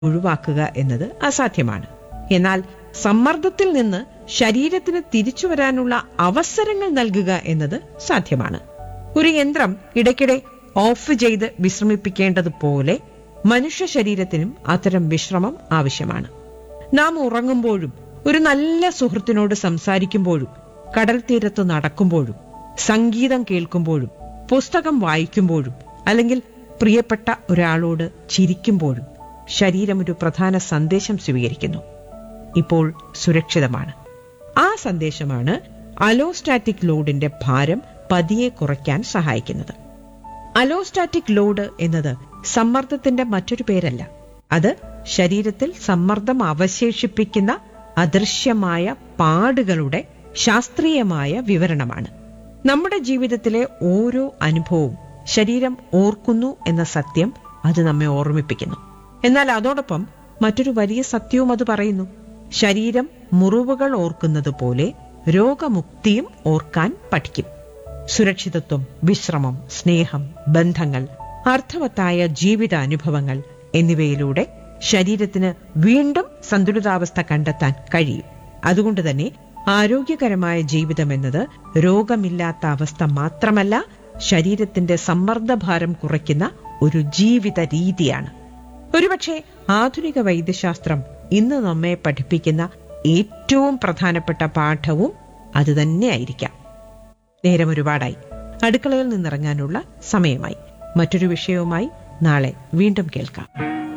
ഒഴിവാക്കുക എന്നത് അസാധ്യമാണ് എന്നാൽ സമ്മർദ്ദത്തിൽ നിന്ന് ശരീരത്തിന് തിരിച്ചു വരാനുള്ള അവസരങ്ങൾ നൽകുക എന്നത് സാധ്യമാണ് ഒരു യന്ത്രം ഇടയ്ക്കിടെ ഓഫ് ചെയ്ത് വിശ്രമിപ്പിക്കേണ്ടതുപോലെ മനുഷ്യ ശരീരത്തിനും അത്തരം വിശ്രമം ആവശ്യമാണ് നാം ഉറങ്ങുമ്പോഴും ഒരു നല്ല സുഹൃത്തിനോട് സംസാരിക്കുമ്പോഴും കടൽ തീരത്ത് നടക്കുമ്പോഴും സംഗീതം കേൾക്കുമ്പോഴും പുസ്തകം വായിക്കുമ്പോഴും അല്ലെങ്കിൽ പ്രിയപ്പെട്ട ഒരാളോട് ചിരിക്കുമ്പോഴും ശരീരം ഒരു പ്രധാന സന്ദേശം സ്വീകരിക്കുന്നു ഇപ്പോൾ സുരക്ഷിതമാണ് ആ സന്ദേശമാണ് അലോസ്റ്റാറ്റിക് ലോഡിന്റെ ഭാരം പതിയെ കുറയ്ക്കാൻ സഹായിക്കുന്നത് അലോസ്റ്റാറ്റിക് ലോഡ് എന്നത് സമ്മർദ്ദത്തിന്റെ മറ്റൊരു പേരല്ല അത് ശരീരത്തിൽ സമ്മർദ്ദം അവശേഷിപ്പിക്കുന്ന അദൃശ്യമായ പാടുകളുടെ ശാസ്ത്രീയമായ വിവരണമാണ് നമ്മുടെ ജീവിതത്തിലെ ഓരോ അനുഭവവും ശരീരം ഓർക്കുന്നു എന്ന സത്യം അത് നമ്മെ ഓർമ്മിപ്പിക്കുന്നു എന്നാൽ അതോടൊപ്പം മറ്റൊരു വലിയ സത്യവും അത് പറയുന്നു ശരീരം മുറിവുകൾ ഓർക്കുന്നത് പോലെ രോഗമുക്തിയും ഓർക്കാൻ പഠിക്കും സുരക്ഷിതത്വം വിശ്രമം സ്നേഹം ബന്ധങ്ങൾ അർത്ഥവത്തായ ജീവിതാനുഭവങ്ങൾ എന്നിവയിലൂടെ ശരീരത്തിന് വീണ്ടും സന്തുലിതാവസ്ഥ കണ്ടെത്താൻ കഴിയും അതുകൊണ്ട് തന്നെ ആരോഗ്യകരമായ ജീവിതം എന്നത് രോഗമില്ലാത്ത അവസ്ഥ മാത്രമല്ല ശരീരത്തിന്റെ സമ്മർദ്ദഭാരം കുറയ്ക്കുന്ന ഒരു ജീവിത രീതിയാണ് ഒരുപക്ഷെ ആധുനിക വൈദ്യശാസ്ത്രം ഇന്ന് നമ്മെ പഠിപ്പിക്കുന്ന ഏറ്റവും പ്രധാനപ്പെട്ട പാഠവും അതുതന്നെയായിരിക്കാം നേരം ഒരുപാടായി അടുക്കളയിൽ നിന്നിറങ്ങാനുള്ള സമയമായി മറ്റൊരു വിഷയവുമായി നാളെ വീണ്ടും കേൾക്കാം